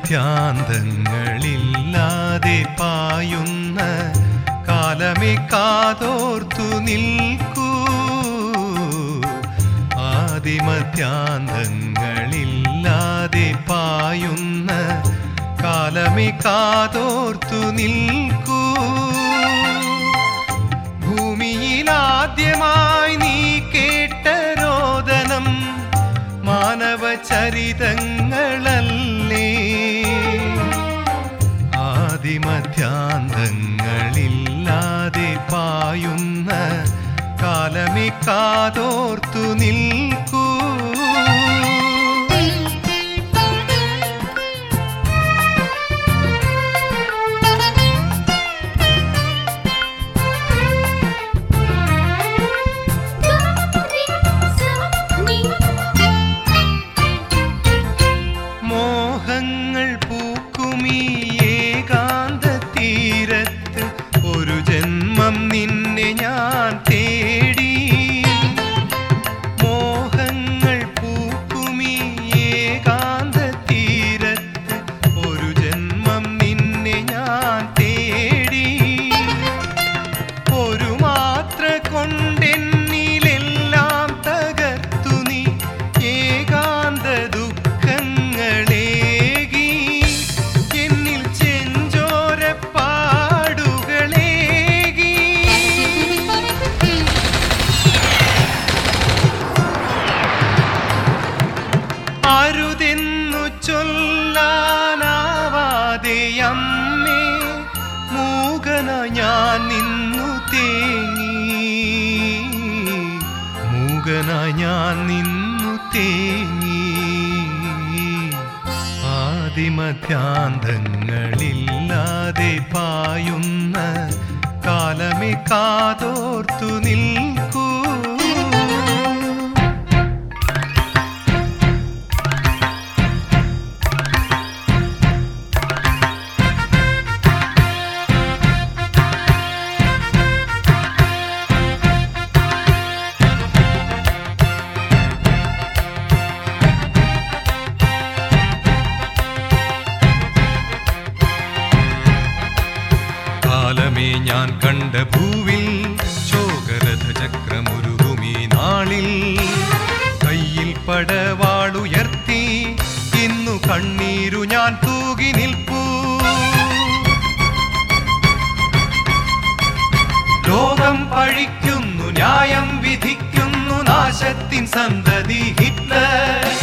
ആദിമധ്യാന്തങ്ങളില്ലാതെ പായുന്ന കാലമേ കാതോർത്തു നിൽക്കൂ ആദിമധ്യാന്തങ്ങളില്ലാതെ പായുന്ന കാലമേ കാതോർത്തു നിൽക്കൂ ഭൂമിയിലാദ്യമായി നീ കേട്ട രോദനം മാനവ ചരിതങ്ങളല്ലേ ആദിമധ്യാന്തങ്ങളില്ലാതെ പായുന്ന കാലമേ കാതോർത്തു നിൽക്കൂ മോഹങ്ങൾ പൂക്കുമീ ഏകാന്ത തീരത്ത് ഒരു ജന്മം നിന്നെ ഞാൻ തേടി മോഹങ്ങൾ പൂക്കുമീ ഏകാന്ത തീരത്ത് ഒരു ജന്മം നിന്നെ ഞാൻ തേടി ഒരു മാത്ര കൊണ്ടെന്നിലെല്ലാം തകർത്തു നീ ഏകാന്ത ദുഃഖങ്ങളേകി എന്നിൽ ചെഞ്ചോര പാടുകളേകി അരുതെന്നു ചൊല്ലാനാവാതെ അമ്മേ മൂകന ഞാൻ നിന്നു തേങ്ങി മൂകന ഞാൻ നിന്നു തേങ്ങി ആദിമധ്യാന്തങ്ങളില്ലാതെ പായുന്ന കാലമേ കാതോർത്തു നിൽക്കൂ കാലമേ ഞാൻ കണ്ട ഭൂവിൽ ശോകരഥ ചക്രമുരുകുമീ നാളിൽ കയ്യിൽ പടവാളുയർത്തി ഇന്നു കണ്ണീരു ഞാൻ തൂകി നിൽപ്പൂ ലോകം പഴിക്കുന്നു ന്യായം വിധിക്കുന്നു നാശത്തിൻ സന്തതി ഹിറ്റ്ലർ